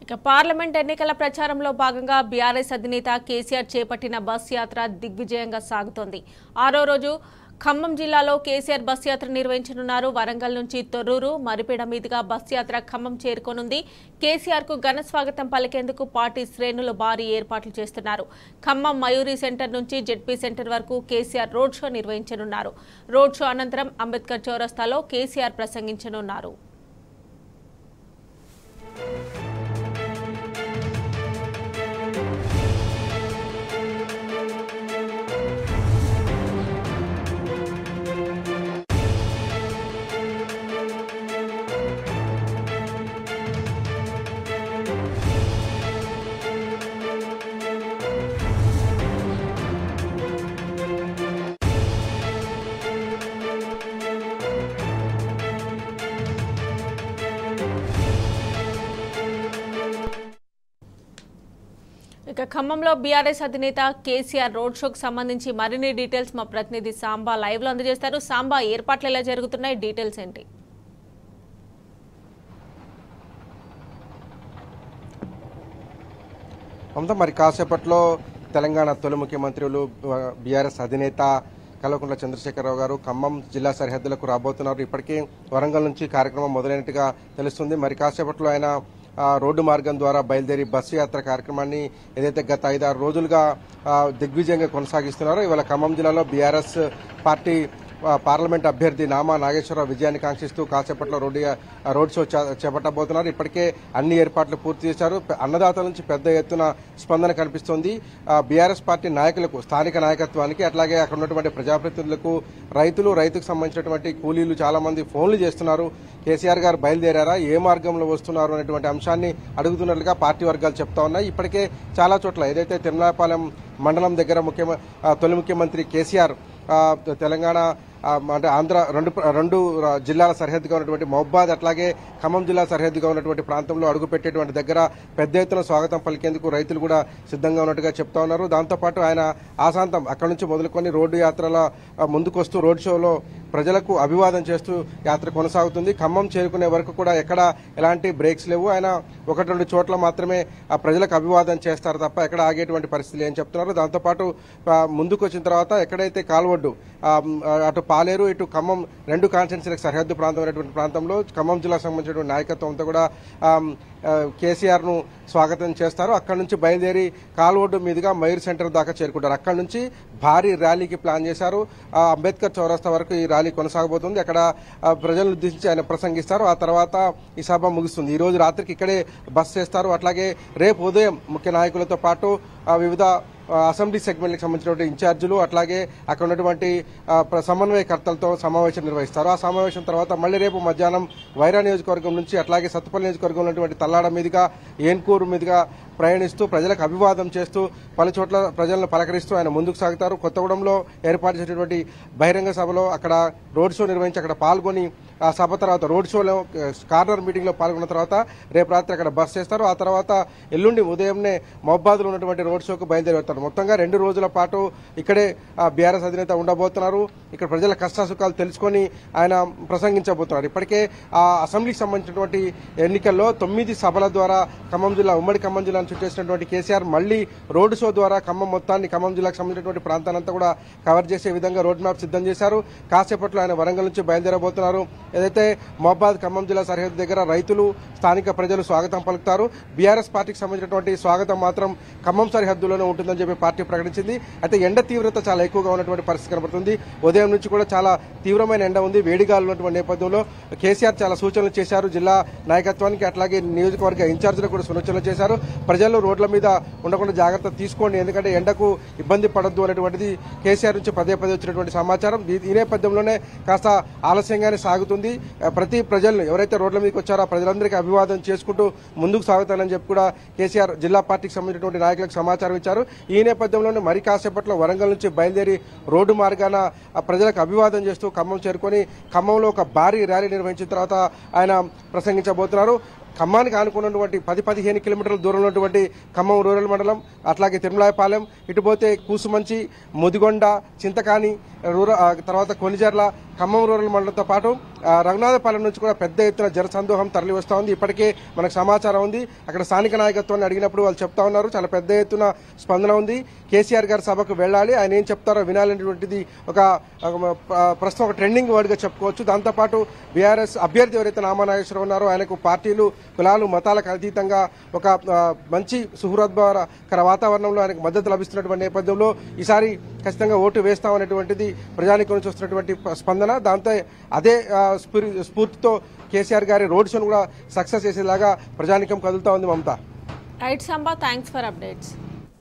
ఇక పార్లమెంట్ ఎన్నికల ప్రచారంలో భాగంగా బీఆర్ఎస్ అధినేత కేసీఆర్ చేపట్టిన బస్ యాత్ర దిగ్విజయంగా సాగుతోంది ఆరో రోజు ఖమ్మం జిల్లాలో కేసీఆర్ బస్ యాత్ర నిర్వహించనున్నారు వరంగల్ నుంచి తొర్రూరు మరిపేడ మీదుగా బస్ యాత్ర ఖమ్మం చేరుకోనుంది కేసీఆర్ కు ఘన స్వాగతం పలికేందుకు పార్టీ శ్రేణులు భారీ ఏర్పాట్లు చేస్తున్నారు ఖమ్మం మయూరి సెంటర్ నుంచి జెడ్పీ సెంటర్ వరకు కేసీఆర్ రోడ్ షో నిర్వహించనున్నారు రోడ్ షో అనంతరం అంబేద్కర్ చౌరస్తాలో కేసీఆర్ ప్రసంగించనున్నారు ఇక ఖమ్మంలో బీఆర్ఎస్ అధినేత కేసీఆర్ రోడ్ షోకు సంబంధించి మరిన్ని డీటెయిల్స్ మా ప్రతినిధి సాంబా లైవ్ లో అందజేస్తారు సాంబా ఏర్పాట్లు ఎలా జరుగుతున్నాయి డీటెయిల్స్ ఏంటి మమతా మరి కాసేపట్లో తెలంగాణ తొలి ముఖ్యమంత్రులు బీఆర్ఎస్ అధినేత కల్వకుంట్ల చంద్రశేఖరరావు గారు ఖమ్మం జిల్లా సరిహద్దులకు రాబోతున్నారు ఇప్పటికే వరంగల్ నుంచి కార్యక్రమం మొదలైనట్టుగా తెలుస్తుంది మరి కాసేపట్లో ఆయన ఆ, రోడ్డు మార్గం ద్వారా బయలుదేరి బస్సు యాత్ర కార్యక్రమాన్ని ఏదైతే గత ఐదారు రోజులుగా ఆ, దిగ్విజయంగా కొనసాగిస్తున్నారో ఇవాళ ఖమ్మం జిల్లాలో బీఆర్ఎస్ పార్టీ ఆ, పార్లమెంట్ అభ్యర్థి నామా నాగేశ్వరరావు విజయాన్ని కాంక్షిస్తూ కాసేపట్లో రోడ్డు ఆ, రోడ్ షో చే- చేపట్టబోతున్నారు ఇప్పటికే అన్ని ఏర్పాట్లు పూర్తి చేశారు పె- అన్నదాతల నుంచి పెద్ద ఎత్తున స్పందన కనిపిస్తోంది ఆ, బీఆర్ఎస్ పార్టీ నాయకులకు స్థానిక నాయకత్వానికి అట్లాగే అక్కడ ఉన్నటువంటి ప్రజాప్రతినిధులకు రైతులు రైతుకు సంబంధించినటువంటి కూలీలు చాలా మంది ఫోన్లు చేస్తున్నారు కేసీఆర్ గారు బయలుదేరారా ఏ మార్గంలో వస్తున్నారు అనేటువంటి అంశాన్ని అడుగుతున్నట్లుగా పార్టీ వర్గాలు చెప్తా ఉన్నాయి ఇప్పటికే చాలా చోట్ల ఏదైతే తిరుమలాపాలెం మండలం దగ్గర ముఖ్యమ ఆ, తొలి ముఖ్యమంత్రి కేసీఆర్ ఆ, తెలంగాణ ఆ, అంటే ఆంధ్ర రెండు ప్ర- రెండు రా- జిల్లాల సరిహద్దుగా ఉన్నటువంటి మహబాద్ అట్లాగే ఖమ్మం జిల్లా సరిహద్దుగా ఉన్నటువంటి ప్రాంతంలో అడుగుపెట్టేటువంటి దగ్గర పెద్ద ఎత్తున స్వాగతం పలికేందుకు రైతులు కూడా సిద్ధంగా ఉన్నట్టుగా చెప్తా ఉన్నారు దాంతోపాటు ఆయన ఆశాంతం అక్కడి నుంచి మొదలుకొని రోడ్డు యాత్రల ఆ, ముందుకొస్తూ రోడ్ షోలో ప్రజలకు అభివాదం చేస్తూ యాత్ర కొనసాగుతుంది ఖమ్మం చేరుకునే వరకు కూడా ఎక్కడ ఎలాంటి బ్రేక్స్ లేవు ఆయన ఒకటి రెండు చోట్ల మాత్రమే ఆ ప్రజలకు అభివాదం చేస్తారు తప్ప ఎక్కడ ఆగేటువంటి పరిస్థితులు ఏం చెప్తున్నారు దాంతోపాటు ఆ, ముందుకు వచ్చిన తర్వాత ఎక్కడైతే కాల్వడ్డు ఆ, మ్, అటు పాలేరు ఇటు ఖమ్మం రెండు కాన్స్టిట్యున్సీలకు సరిహద్దు ప్రాంతమైనటువంటి ప్రాంతంలో ఖమ్మం జిల్లాకు సంబంధించినటువంటి నాయకత్వం అంతా కూడా ఆ, మ్, ఆ, కేసీఆర్ ను స్వాగతం చేస్తారు అక్కడ నుంచి బయలుదేరి కాల్వడ్డు మీదుగా మయూర్ సెంటర్ దాకా చేరుకుంటారు అక్కడ నుంచి భారీ ర్యాలీకి ప్లాన్ చేశారు ఆ, అంబేద్కర్ చౌరస్తా వరకు ఈ ర్యాలీ కొనసాగబోతుంది అక్కడ ఆ, ప్రజలను ఉద్దేశించి ఆయన ప్రసంగిస్తారు ఆ తర్వాత ఈ సభ ముగుస్తుంది ఈ రోజు రాత్రికి ఇక్కడే బస్ చేస్తారు అట్లాగే రేపు ఉదయం ముఖ్య నాయకులతో పాటు ఆ, వివిధ ఆ, అసెంబ్లీ సెగ్మెంట్కి సంబంధించినటువంటి ఇన్ఛార్జీలు అట్లాగే అక్కడ ఉన్నటువంటి ఆ, ప్ర- సమన్వయకర్తలతో సమావేశం నిర్వహిస్తారు ఆ సమావేశం తర్వాత మళ్ళీ రేపు మధ్యాహ్నం వైరా నియోజకవర్గం నుంచి అట్లాగే సత్తుపల్లి నియోజకవర్గంలో ఉన్నటువంటి తల్లాడ మీదుగా ఏన్కూరు మీదుగా ప్రయాణిస్తూ ప్రజలకు అభివాదం చేస్తూ పలు చోట్ల ప్రజలను పలకరిస్తూ ఆయన ముందుకు సాగుతారు కొత్తగూడెంలో ఏర్పాటు చేసినటువంటి బహిరంగ సభలో అక్కడ రోడ్ షో నిర్వహించి అక్కడ పాల్గొని ఆ సభ తర్వాత రోడ్ షోలో ఆ, కార్నర్ మీటింగ్లో పాల్గొన్న తర్వాత రేపు రాత్రి అక్కడ బస్ చేస్తారు ఆ తర్వాత ఎల్లుండి ఉదయంనే మహబాద్లో ఉన్నటువంటి రోడ్ షోకు బయలుదేరి వెళ్తారు మొత్తంగా రెండు రోజుల పాటు ఇక్కడే బీఆర్ఎస్ అధినేత ఉండబోతున్నారు ఇక్కడ ప్రజల కష్టాసుఖాలు తెలుసుకొని ఆయన ప్రసంగించబోతున్నారు ఇప్పటికే ఆ అసెంబ్లీకి సంబంధించినటువంటి ఎన్నికల్లో తొమ్మిది సభల ద్వారా ఖమ్మం జిల్లా ఉమ్మడి ఖమ్మం జిల్లాను చుట్టేసినటువంటి కేసీఆర్ మళ్ళీ రోడ్డు షో ద్వారా ఖమ్మం మొత్తాన్ని ఖమ్మం జిల్లాకు సంబంధించినటువంటి ప్రాంతానంతా కూడా కవర్ చేసే విధంగా రోడ్ మ్యాప్ సిద్ధం చేశారు కాసేపట్లో ఆయన వరంగల్ నుంచి బయలుదేరబోతున్నారు ఏదైతే మహబాద్ ఖమ్మం జిల్లా సరిహద్దు దగ్గర రైతులు స్థానిక ప్రజలు స్వాగతం పలుకుతారు బీఆర్ఎస్ పార్టీకి సంబంధించినటువంటి స్వాగతం మాత్రం ఖమ్మం సరిహద్దులోనే ఉంటుందని చెప్పి పార్టీ ప్రకటించింది అయితే ఎండ తీవ్రత చాలా ఎక్కువగా ఉన్నటువంటి పరిస్థితి కనబడుతుంది ఉదయం నుంచి కూడా చాలా తీవ్రమైన ఎండ ఉంది వేడిగాలు ఉన్నటువంటి నేపథ్యంలో కేసీఆర్ చాలా సూచనలు చేశారు జిల్లా నాయకత్వానికి అట్లాగే నియోజకవర్గ ఇన్ఛార్జీలకు కూడా సూచనలు చేశారు ప్రజలు రోడ్ల మీద ఉండకుండా జాగ్రత్త తీసుకోండి ఎందుకంటే ఎండకు ఇబ్బంది పడద్దు అనేటువంటిది కేసీఆర్ నుంచి పదే పదే వచ్చినటువంటి సమాచారం ఈ- ఈ నేపథ్యంలోనే కాస్త ఆలస్యంగానే సాగుతుంది ఆ, ప్రతి ప్రజలను ఎవరైతే రోడ్ల మీదకి వచ్చారో ఆ ప్రజలందరికీ అభివాదం చేసుకుంటూ ముందుకు సాగుతానని చెప్పి కూడా కేసీఆర్ జిల్లా పార్టీకి సంబంధించినటువంటి నాయకులకు సమాచారం ఇచ్చారు ఈ నేపథ్యంలోనే మరి కాసేపట్లో వరంగల్ నుంచి బయలుదేరి రోడ్డు మార్గాన ఆ ప్రజలకు అభివాదం చేస్తూ ఖమ్మం చేరుకొని ఖమ్మంలో ఒక భారీ ర్యాలీ నిర్వహించిన తర్వాత ఆయన ప్రసంగించబోతున్నారు ఖమ్మానికి ఆనుకున్నటువంటి పది పదిహేను కిలోమీటర్ల దూరంలో ఉన్నటువంటి ఖమ్మం రూరల్ మండలం అట్లాగే తిరుమలాయపాలెం ఇటుపోతే కూసుమంచి ముదిగొండ చింతకాని రూర ఆ తర్వాత కొనిజర్ల ఖమ్మం రూరల్ మండలంతో పాటు ఆ, రఘునాథపాలెం నుంచి కూడా పెద్ద ఎత్తున జనసందోహం తరలి వస్తూ ఉంది ఇప్పటికే మనకు సమాచారం ఉంది అక్కడ స్థానిక నాయకత్వాన్ని అడిగినప్పుడు వాళ్ళు చెప్తా ఉన్నారు చాలా పెద్ద ఎత్తున స్పందన ఉంది కేసీఆర్ గారి సభకు వెళ్ళాలి ఆయన ఏం చెప్తారో వినాలనేటువంటిది ఒక ఒక ప్ర- ప్రస్తుతం ఒక ట్రెండింగ్ వర్డ్గా చెప్పుకోవచ్చు దాంతోపాటు బీఆర్ఎస్ అభ్యర్థి ఎవరైతే నామనాగేశ్వరరావు ఉన్నారో ఆయనకు పార్టీలు కులాలు మతాలకు అతీతంగా ఒక ఆ, మంచి సుహృద్భాకర వాతావరణంలో ఆయనకు మద్దతు లభిస్తున్నటువంటి నేపథ్యంలో ఈసారి ఖచ్చితంగా ఓటు వేస్తామనేటువంటిది ప్రజానికం నుంచి వస్తున్నటువంటి ప- స్పందన దాంతో అదే ఆ, స్ఫూరి- స్ఫూర్తితో కేసీఆర్ గారి రోడ్ షోను కూడా సక్సెస్ చేసేలాగా ప్రజానికం కదులుతా ఉంది Mamata right Samba thanks for updates